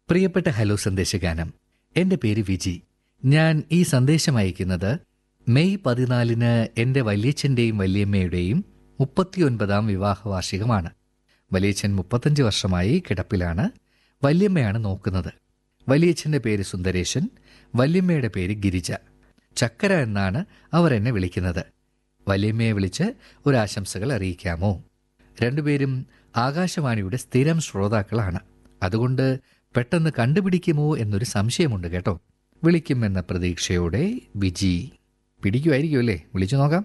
പ്രിയപ്പെട്ട ഹലോ സന്ദേശഗാനം എന്റെ പേര് വിജി ഞാൻ ഈ സന്ദേശം അയക്കുന്നത് മെയ് പതിനാലിന് എന്റെ വല്യച്ഛന്റെയും വല്യമ്മയുടെയും മുപ്പത്തിയൊൻപതാം വിവാഹ വാർഷികമാണ് വലിയച്ഛൻ മുപ്പത്തഞ്ച് വർഷമായി കിടപ്പിലാണ് വല്യമ്മയാണ് നോക്കുന്നത് വലിയച്ഛന്റെ പേര് സുന്ദരേശൻ വല്യമ്മയുടെ പേര് ഗിരിജ ചക്കര എന്നാണ് അവർ എന്നെ വിളിക്കുന്നത് വല്യമ്മയെ വിളിച്ച് ഒരാശംസകൾ അറിയിക്കാമോ രണ്ടുപേരും ആകാശവാണിയുടെ സ്ഥിരം ശ്രോതാക്കളാണ് അതുകൊണ്ട് പെട്ടെന്ന് കണ്ടുപിടിക്കുമോ എന്നൊരു സംശയമുണ്ട് കേട്ടോ വിളിക്കുമെന്ന പ്രതീക്ഷയോടെ വിജി പിടിക്കുമായിരിക്കും അല്ലേ വിളിച്ചു നോക്കാം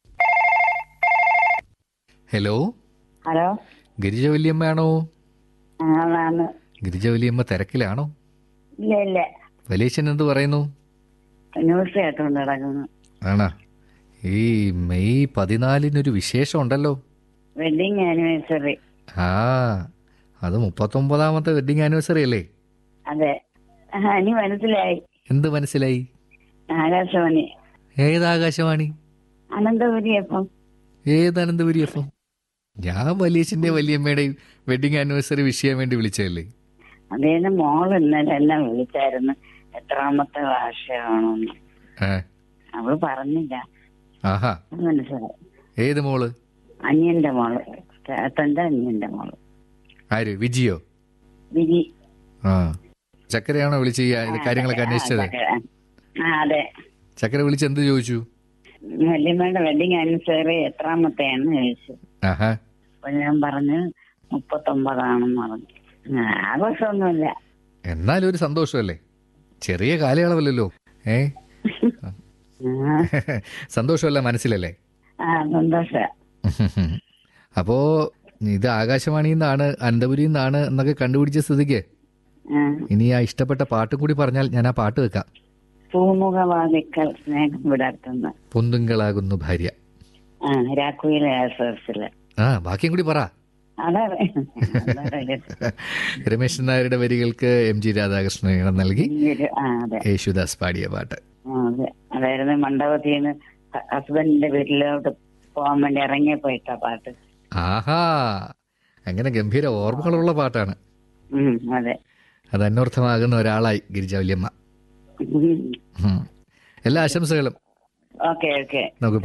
ഹലോ ഹലോ ഗിരിജ വല്യമ്മയാണോ ആളാണ് ഗിരിജ വല്യമ്മ തിരക്കിലാണോ ഇല്ല ഇല്ല വലിയച്ഛൻ എന്ത് പറയുന്നു ന്യൂസ് കേട്ടോണ്ട് കിടക്കുന്നു ആണാ ഈ മെയ് പതിനാലിനൊരു വിശേഷം ഉണ്ടല്ലോ വെഡിങ് ആനിവേഴ്സറി ആ അത് മുപ്പത്തൊമ്പതാമത്തെ വെഡിങ് ആനിവേഴ്സറി അല്ലേ അതെ ആ, ഇനി മനസ്സിലായി എന്ത് മനസ്സിലായി ആകാശവാണി ഏത് ആകാശവാണി അനന്തപുരി അപ്പം ഏത് അനന്തപുരി എഫ് ഞാൻ വലിയച്ഛൻ്റെ വല്യമ്മയുടെയും വെഡിങ് ആനിവേഴ്സറി വിഷ് ചെയ്യാൻ വേണ്ടി വിളിച്ചതല്ലേ അതേന്ന് മോൾ ഇന്നലെ എന്നെ വിളിച്ചായിരുന്നു എത്രാമത്തെ വാർഷികമാണെന്ന് ആ അവള് പറഞ്ഞില്ല ആഹാ അത് മനസ്സിലായി ഏത് മോള് അനിയന്റെ മോള് ചേട്ടന്റെ അനിയന്റെ മോള് ആര് വിജിയോ വിജി ആ ചക്കരയാണോ വിളിച്ച് ഈ ഇത് കാര്യങ്ങളൊക്കെ അന്വേഷിച്ചത് ആ അതെ ചക്കര വിളിച്ച് എന്ത് ചോദിച്ചു വല്യമ്മയുടെ വെഡിങ് ആനിവേഴ്സറി എത്രാമത്തെയാണെന്ന് ചോദിച്ചു ആഹാ അപ്പൊ ഞാൻ പറഞ്ഞു മുപ്പത്തൊമ്പതാണെന്ന് പറഞ്ഞു ആ, ആഘോഷമൊന്നുമില്ല എന്നാലും ഒരു സന്തോഷമല്ലേ ചെറിയ കാലയളവല്ലല്ലോ ഏ ആ, സന്തോഷമല്ല മനസ്സിലല്ലേ ആ സന്തോഷ അപ്പോ ഇത് ആകാശവാണിയിൽ നിന്നാണ് അനന്തപുരിയിൽ നിന്നാണ് എന്നൊക്കെ കണ്ടുപിടിച്ച സ്ഥിതിക്ക് ഇനി ആ ഇഷ്ടപ്പെട്ട പാട്ടും കൂടി പറഞ്ഞാൽ ഞാൻ ആ പാട്ട് വെക്കാം പൂമുഖവാദിക്കൽ സ്നേഹം വിടർത്തുന്ന പൊന്തുങ്കളാകുന്നു ഭാര്യ ആ രാക്കുയിലെ ആസോസില് ആ ബാക്കിയും കൂടി പറ അതെ അതെ. രമേശൻ നായരുടെ വരികൾക്ക് എം ജി രാധാകൃഷ്ണൻ ഈണം നൽകി ഇതൊരു- ആ അതെ യേശുദാസ് പാടിയ പാട്ട് ആ, അതെ അതായിരുന്നു മണ്ഡപത്തിൽ നിന്ന് ഹസ്ബൻഡിന്റെ വീട്ടിലോട്ട് പോകാൻ വേണ്ടി ഇറങ്ങിയപ്പോയിട്ടാ പാട്ട് ആഹാ അങ്ങനെ ഗംഭീര ഓർമ്മകളുള്ള പാട്ടാണ് ഉം അതെ അത് അന്വർത്ഥമാകുന്ന ഒരാളായി ഗിരിജ വല്യമ്മ ഉം. എല്ലാ ആശംസകളും ഓക്കെ ഓക്കെ നമുക്ക്